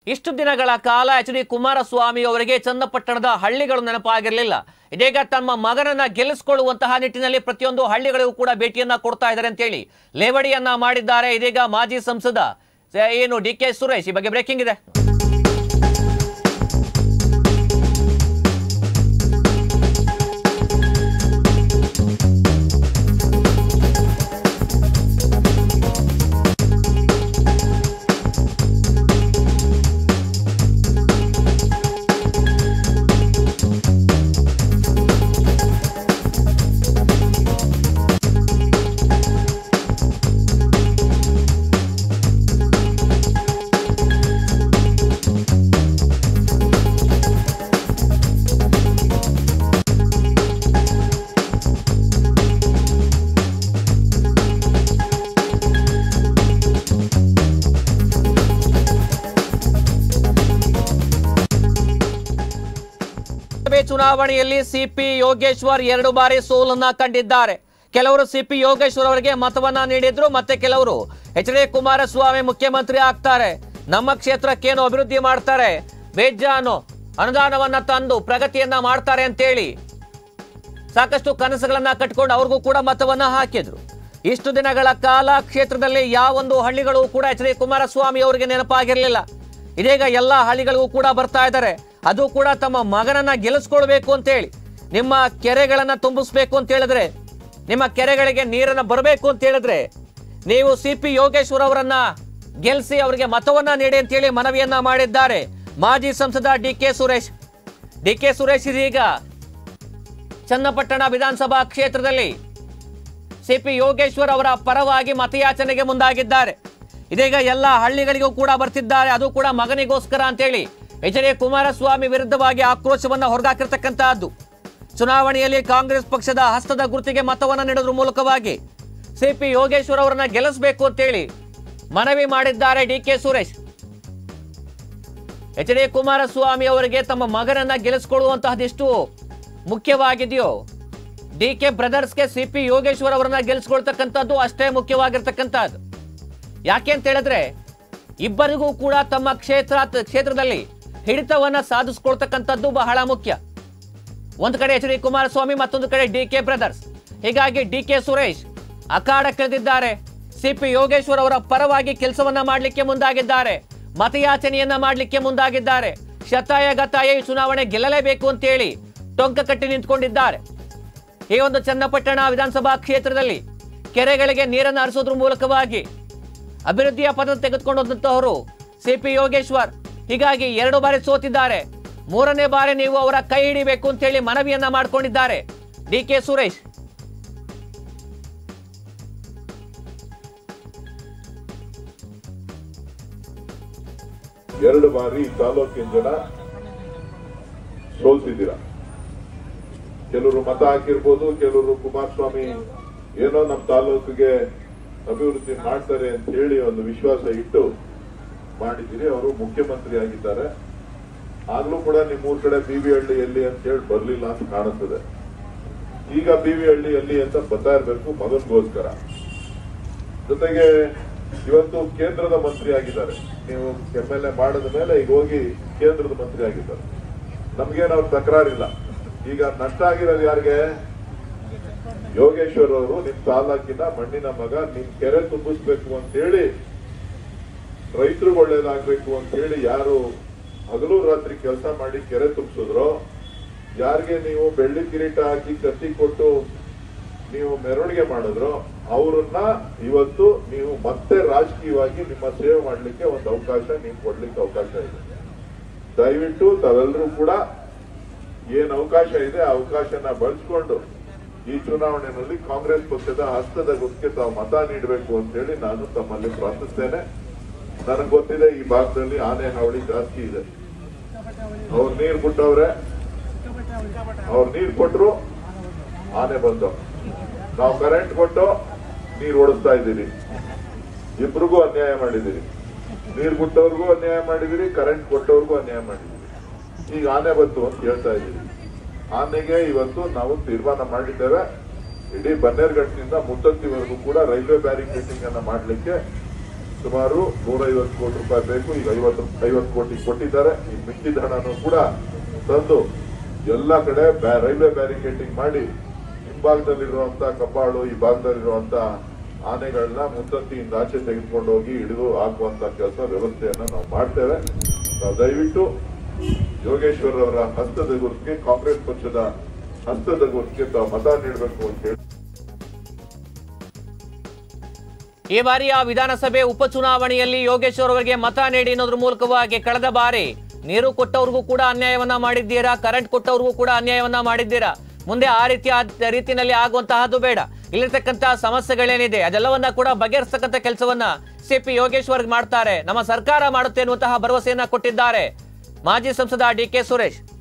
ಇಷ್ಟು ದಿನಗಳ ಕಾಲ ಎಚ್ ಡಿ ಕುಮಾರಸ್ವಾಮಿ ಅವರಿಗೆ ಚನ್ನಪಟ್ಟಣದ ಹಳ್ಳಿಗಳು ನೆನಪಾಗಿರಲಿಲ್ಲ ಇದೀಗ ತಮ್ಮ ಮಗನನ್ನ ಗೆಲ್ಲಿಸಿಕೊಳ್ಳುವಂತಹ ನಿಟ್ಟಿನಲ್ಲಿ ಪ್ರತಿಯೊಂದು ಹಳ್ಳಿಗಳಿಗೂ ಕೂಡ ಭೇಟಿಯನ್ನ ಕೊಡ್ತಾ ಇದ್ದಾರೆ ಅಂತೇಳಿ ಲೇವಡಿಯನ್ನ ಮಾಡಿದ್ದಾರೆ ಇದೀಗ ಮಾಜಿ ಸಂಸದ ಸ- ಏನು ಡಿ ಕೆ ಸುರೇಶ್ ಈ ಬಗ್ಗೆ ಬ್ರೇಕಿಂಗ್ ಇದೆ ಲೋಕಸಭೆ ಚುನಾವಣೆಯಲ್ಲಿ ಸಿಪಿ ಯೋಗೇಶ್ವರ್ ಎರಡು ಬಾರಿ ಸೋಲನ್ನ ಕಂಡಿದ್ದಾರೆ ಕೆಲವರು ಸಿಪಿ ಯೋಗೇಶ್ವರ್ ಅವರಿಗೆ ಮತವನ್ನ ನೀಡಿದ್ರು ಮತ್ತೆ ಕೆಲವರು ಎಚ್ ಡಿ ಕುಮಾರಸ್ವಾಮಿ ಮುಖ್ಯಮಂತ್ರಿ ಆಗ್ತಾರೆ ನಮ್ಮ ಕ್ಷೇತ್ರಕ್ಕೇನು ಅಭಿವೃದ್ಧಿ ಮಾಡ್ತಾರೆ ಬೇಜಾನು ಅನುದಾನವನ್ನ ತಂದು ಪ್ರಗತಿಯನ್ನ ಮಾಡ್ತಾರೆ ಅಂತೇಳಿ ಸಾಕಷ್ಟು ಕನಸುಗಳನ್ನ ಕಟ್ಕೊಂಡು ಅವ್ರಿಗೂ ಕೂಡ ಮತವನ್ನ ಹಾಕಿದ್ರು ಇಷ್ಟು ದಿನಗಳ ಕಾಲ ಕ್ಷೇತ್ರದಲ್ಲಿ ಯಾವೊಂದು ಹಳ್ಳಿಗಳು ಕೂಡ ಎಚ್ ಡಿ ಕುಮಾರಸ್ವಾಮಿ ಅವರಿಗೆ ನೆನಪಾಗಿರಲಿಲ್ಲ ಇದೀಗ ಎಲ್ಲ ಹಳ್ಳಿಗಳಿಗೂ ಕೂಡ ಬರ್ತಾ ಇದ್ದಾರೆ ಅದು ಕೂಡ ತಮ್ಮ ಮಗನನ್ನ ಗೆಲ್ಲಿಸ್ಕೊಳ್ಬೇಕು ಅಂತೇಳಿ ನಿಮ್ಮ ಕೆರೆಗಳನ್ನ ತುಂಬಿಸ್ಬೇಕು ಅಂತ ಹೇಳಿದ್ರೆ ನಿಮ್ಮ ಕೆರೆಗಳಿಗೆ ನೀರನ್ನ ಬರಬೇಕು ಅಂತ ಹೇಳಿದ್ರೆ ನೀವು ಸಿ ಪಿ ಯೋಗೇಶ್ವರ್ ಅವರನ್ನ ಗೆಲ್ಲಿಸಿ ಅವರಿಗೆ ಮತವನ್ನ ನೀಡಿ ಅಂತೇಳಿ ಮನವಿಯನ್ನ ಮಾಡಿದ್ದಾರೆ ಮಾಜಿ ಸಂಸದ D K Suresh D K Suresh ಇದೀಗ ಚನ್ನಪಟ್ಟಣ ವಿಧಾನಸಭಾ ಕ್ಷೇತ್ರದಲ್ಲಿ ಸಿಪಿ ಯೋಗೇಶ್ವರ್ ಅವರ ಪರವಾಗಿ ಮತಯಾಚನೆಗೆ ಮುಂದಾಗಿದ್ದಾರೆ ಇದೀಗ ಎಲ್ಲ ಹಳ್ಳಿಗಳಿಗೂ ಕೂಡ ಬರ್ತಿದ್ದಾರೆ ಅದು ಕೂಡ ಮಗನಿಗೋಸ್ಕರ ಅಂತೇಳಿ ಎಚ್ ಡಿ ಕುಮಾರಸ್ವಾಮಿ ವಿರುದ್ಧವಾಗಿ ಆಕ್ರೋಶವನ್ನ ಹೊರಗಾಕಿರ್ತಕ್ಕಂತಹದ್ದು ಚುನಾವಣೆಯಲ್ಲಿ ಕಾಂಗ್ರೆಸ್ ಪಕ್ಷದ ಹಸ್ತದ ಗುರುತಿಗೆ ಮತವನ್ನ ನೀಡೋದ್ರ ಮೂಲಕವಾಗಿ ಸಿಪಿ ಯೋಗೇಶ್ವರ್ ಅವರನ್ನ ಗೆಲ್ಲಿಸಬೇಕು ಅಂತೇಳಿ ಮನವಿ ಮಾಡಿದ್ದಾರೆ D K Suresh H D Kumaraswamy ಅವರಿಗೆ ತಮ್ಮ ಮಗನನ್ನ ಗೆಲ್ಲಿಸ್ಕೊಳ್ಳುವಂತಹದಿಷ್ಟು ಮುಖ್ಯವಾಗಿದೆಯೋ ಡಿ ಕೆ ಬ್ರದರ್ಸ್ಗೆ ಸಿ ಪಿ ಯೋಗೇಶ್ವರ್ ಅವರನ್ನ ಗೆಲ್ಲಿಸ್ಕೊಳ್ತಕ್ಕಂಥದ್ದು ಅಷ್ಟೇ ಮುಖ್ಯವಾಗಿರ್ತಕ್ಕಂಥದ್ದು ಯಾಕೆ ಅಂತ ಹೇಳಿದ್ರೆ ಇಬ್ಬರಿಗೂ ಕೂಡ ತಮ್ಮ ಕ್ಷೇತ್ರ ಕ್ಷೇತ್ರದಲ್ಲಿ ಹಿಡಿತವನ್ನ ಸಾಧಿಸ್ಕೊಳ್ತಕ್ಕಂಥದ್ದು ಬಹಳ ಮುಖ್ಯ ಒಂದು ಕಡೆ ಎಚ್ ಡಿ ಕುಮಾರಸ್ವಾಮಿ ಮತ್ತೊಂದು ಕಡೆ ಡಿ ಕೆ ಬ್ರದರ್ಸ್ ಹೀಗಾಗಿ ಡಿ ಕೆ ಸುರೇಶ್ ಅಖಾಡಕ್ಕಿಳಿದಿದ್ದಾರೆ ಸಿ ಪಿ ಯೋಗೇಶ್ವರ್ ಅವರ ಪರವಾಗಿ ಕೆಲಸವನ್ನ ಮಾಡಲಿಕ್ಕೆ ಮುಂದಾಗಿದ್ದಾರೆ ಮತಯಾಚನೆಯನ್ನ ಮಾಡಲಿಕ್ಕೆ ಮುಂದಾಗಿದ್ದಾರೆ ಶತಾಯ ಗತಾಯ ಈ ಚುನಾವಣೆ ಗೆಲ್ಲಲೇಬೇಕು ಅಂತೇಳಿ ಟೊಂಕ ಕಟ್ಟಿ ನಿಂತ್ಕೊಂಡಿದ್ದಾರೆ ಈ ಒಂದು ಚನ್ನಪಟ್ಟಣ ವಿಧಾನಸಭಾ ಕ್ಷೇತ್ರದಲ್ಲಿ ಕೆರೆಗಳಿಗೆ ನೀರನ್ನು ಹರಿಸೋದ್ರ ಮೂಲಕವಾಗಿ ಅಭಿವೃದ್ಧಿಯ ಪದ ತೆಗೆದುಕೊಂಡು ಹೋದಂತಹವರು ಸಿ ಪಿ ಯೋಗೇಶ್ವರ್ ಹೀಗಾಗಿ ಎರಡು ಬಾರಿ ಸೋತಿದ್ದಾರೆ ಮೂರನೇ ಬಾರಿ ನೀವು ಅವರ ಕೈ ಹಿಡಿಬೇಕು ಅಂತೇಳಿ ಮನವಿಯನ್ನ ಮಾಡಿಕೊಂಡಿದ್ದಾರೆ ಡಿ ಕೆ ಸುರೇಶ್ ಎರಡು ಬಾರಿ ಈ ತಾಲೂಕಿನ ಜನ ಸೋಲ್ತಿದ್ದೀರ ಕೆಲವರು ಮತ ಹಾಕಿರ್ಬೋದು ಕೆಲವರು ಕುಮಾರಸ್ವಾಮಿ ಏನೋ ನಮ್ಮ ತಾಲೂಕಿಗೆ ಅಭಿವೃದ್ಧಿ ಮಾಡ್ತಾರೆ ಅಂತ ಹೇಳಿ ಒಂದು ವಿಶ್ವಾಸ ಇಟ್ಟು ಮಾಡಿದ್ದೀರಿ ಅವರು ಮುಖ್ಯಮಂತ್ರಿ ಆಗಿದ್ದಾರೆ ಆಗ್ಲೂ ಕೂಡ ನಿಮ್ಮೂರ್ ಕಡೆ ಬಿ ವಿ ಹಳ್ಳಿ ಎಲ್ಲಿ ಅಂತ ಹೇಳಿ ಬರ್ಲಿಲ್ಲ ಅಂತ ಕಾಣುತ್ತದೆ ಈಗ ಬಿ ವಿ ಹಳ್ಳಿ ಎಲ್ಲಿ ಅಂತ ಬರ್ತಾ ಇರ್ಬೇಕು ಮಗನ್ಗೋಸ್ಕರ ಜೊತೆಗೆ ಇವತ್ತು ಕೇಂದ್ರದ ಮಂತ್ರಿ ಆಗಿದ್ದಾರೆ ನೀವು ಎಂ ಎಲ್ ಎ ಮಾಡಿದ ಮೇಲೆ ಈಗ ಹೋಗಿ ಕೇಂದ್ರದ ಮಂತ್ರಿ ಆಗಿದ್ದಾರೆ ನಮ್ಗೇನು ಅವ್ರ ತಕರಾರಿಲ್ಲ ಈಗ ನಷ್ಟ ಆಗಿರೋದು ಯಾರಿಗೆ ಯೋಗೇಶ್ವರ್ ಅವರು ನಿಮ್ ತಾಲೂಕಿನ ಮಣ್ಣಿನ ಮಗ ನಿಮ್ ಕೆರೆ ತುಂಬಿಸ್ಬೇಕು ಅಂತ ಹೇಳಿ ರೈತರಿಗೆ ಒಳ್ಳೇದಾಗ್ಬೇಕು ಅಂತ ಹೇಳಿ ಯಾರು ಹಗಲು ರಾತ್ರಿ ಕೆಲಸ ಮಾಡಿ ಕೆರೆ ತುಂಬಿಸಿದ್ರು ಯಾರಿಗೆ ನೀವು ಬೆಳ್ಳಿ ಕಿರೀಟ ಹಾಕಿ ಕತ್ತಿ ಕೊಟ್ಟು ನೀವು ಮೆರವಣಿಗೆ ಮಾಡಿದ್ರು ಅವರನ್ನ ಇವತ್ತು ನೀವು ಮತ್ತೆ ರಾಜಕೀಯವಾಗಿ ನಿಮ್ಮ ಸೇವೆ ಮಾಡ್ಲಿಕ್ಕೆ ಒಂದು ಅವಕಾಶ ನೀವು ಕೊಡ್ಲಿಕ್ಕೆ ಅವಕಾಶ ಇದೆ ದಯವಿಟ್ಟು ತಾವೆಲ್ಲರೂ ಕೂಡ ಏನ್ ಅವಕಾಶ ಇದೆ ಆ ಅವಕಾಶನ ಬಳಸ್ಕೊಂಡು ಈ ಚುನಾವಣೆಯಲ್ಲಿ ಕಾಂಗ್ರೆಸ್ ಪಕ್ಷದ ಹಸ್ತದ ಗುರುತಿಗೆ ತಾವು ಮತ ನೀಡಬೇಕು ಅಂತ ಹೇಳಿ ನಾನು ತಮ್ಮಲ್ಲಿ ಪ್ರಾರ್ಥಿಸ್ತೇನೆ ನನಗೆ ಗೊತ್ತಿದೆ ಈ ಭಾಗದಲ್ಲಿ ಆನೆ ಹಾವಳಿ ಜಾಸ್ತಿ ಇದೆ ಅವ್ರು ನೀರ್ ಬಿಟ್ಟವ್ರೆ ಅವ್ರು ನೀರ್ ಕೊಟ್ರು ಆನೆ ಬಂದವು ನಾವು ಕರೆಂಟ್ ಕೊಟ್ಟು ನೀರು ಓಡಿಸ್ತಾ ಇದ್ದೀರಿ ಇಬ್ರಿಗೂ ಅನ್ಯಾಯ ಮಾಡಿದಿರಿ ನೀರು ಕೊಟ್ಟವ್ರಿಗೂ ಅನ್ಯಾಯ ಮಾಡಿದಿರಿ ಕರೆಂಟ್ ಕೊಟ್ಟವ್ರಿಗೂ ಅನ್ಯಾಯ ಮಾಡಿದಿರಿ ಈಗ ಆನೆ ಬಂತು ಅಂತ ಹೇಳ್ತಾ ಇದ್ದೀರಿ ಆನೆಗೆ ಇವತ್ತು ನಾವು ತೀರ್ಮಾನ ಮಾಡಿದ್ದೇವೆ ಇಡೀ ಬನ್ನೇರ್ಘಟ್ಟದಿಂದ ಮುತ್ತತ್ತಿವರೆಗೂ ಕೂಡ ರೈಲ್ವೆ ಬ್ಯಾರಿಕೇಟಿಂಗ್ ಅನ್ನ ಮಾಡಲಿಕ್ಕೆ ಸುಮಾರು ನೂರೈವತ್ತು ಕೋಟಿ ರೂಪಾಯಿ ಬೇಕು ಈಗ ಐವತ್ತು ಐವತ್ತು ಕೋಟಿ ಕೊಟ್ಟಿದ್ದಾರೆ ಈ ಮಿಕ್ಕಿದ ಹಣನೂ ಕೂಡ ತಂದು ಎಲ್ಲ ಕಡೆ ಬ್ಯಾ- ರೈಲ್ವೆ ಬ್ಯಾರಿಕೇಡಿಂಗ್ ಮಾಡಿ ಹಿಂಭಾಗದಲ್ಲಿರುವಂತ ಕಬ್ಬಾಳು ಈ ಭಾಗದಲ್ಲಿರುವಂತ ಆನೆಗಳನ್ನ ಮುತ್ತತ್ತಿಯಿಂದ ಆಚೆ ತೆಗೆದುಕೊಂಡು ಹೋಗಿ ಹಿಡಿದು ಹಾಕುವಂತ ಕೆಲಸ ವ್ಯವಸ್ಥೆಯನ್ನ ನಾವು ಮಾಡ್ತೇವೆ ನಾವು ದಯವಿಟ್ಟು ಯೋಗೇಶ್ವರ್ ಅವರ ಹಸ್ತದ ಗುರುತಿಗೆ ಕಾಂಗ್ರೆಸ್ ಪಕ್ಷದ ಹಸ್ತದ ಗುರುತಿಗೆ ತಾವು ಮತ ನೀಡಬೇಕು ಅಂತ ಹೇಳಿ ಈ ಬಾರಿಯ ವಿಧಾನಸಭೆ ಉಪಚುನಾವಣೆಯಲ್ಲಿ ಯೋಗೇಶ್ವರ್ ಅವರಿಗೆ ಮತ ನೀಡಿ ಅನ್ನೋದ್ರ ಮೂಲಕವಾಗಿ ಕಳೆದ ಬಾರಿ ನೀರು ಕೊಟ್ಟವ್ರಿಗೂ ಕೂಡ ಅನ್ಯಾಯವನ್ನ ಮಾಡಿದ್ದೀರಾ ಕರೆಂಟ್ ಕೊಟ್ಟವ್ರಿಗೂ ಕೂಡ ಅನ್ಯಾಯವನ್ನ ಮಾಡಿದ್ದೀರಾ ಮುಂದೆ ಆ ರೀತಿಯ ರೀತಿಯಲ್ಲಿ ಆಗುವಂತಹದ್ದು ಬೇಡ ಇಲ್ಲಿರ್ತಕ್ಕಂಥ ಸಮಸ್ಯೆಗಳೇನಿದೆ ಅದೆಲ್ಲವನ್ನ ಕೂಡ ಬಗೆಹರಿಸ್ತಕ್ಕಂಥ ಕೆಲಸವನ್ನ ಸಿ ಪಿ ಯೋಗೇಶ್ವರ್ ಮಾಡ್ತಾರೆ ನಮ್ಮ ಸರ್ಕಾರ ಮಾಡುತ್ತೆ ಎನ್ನುವಂತಹ ಭರವಸೆಯನ್ನ ಕೊಟ್ಟಿದ್ದಾರೆ ಮಾಜಿ ಸಂಸದ ಡಿ ಕೆ ಸುರೇಶ್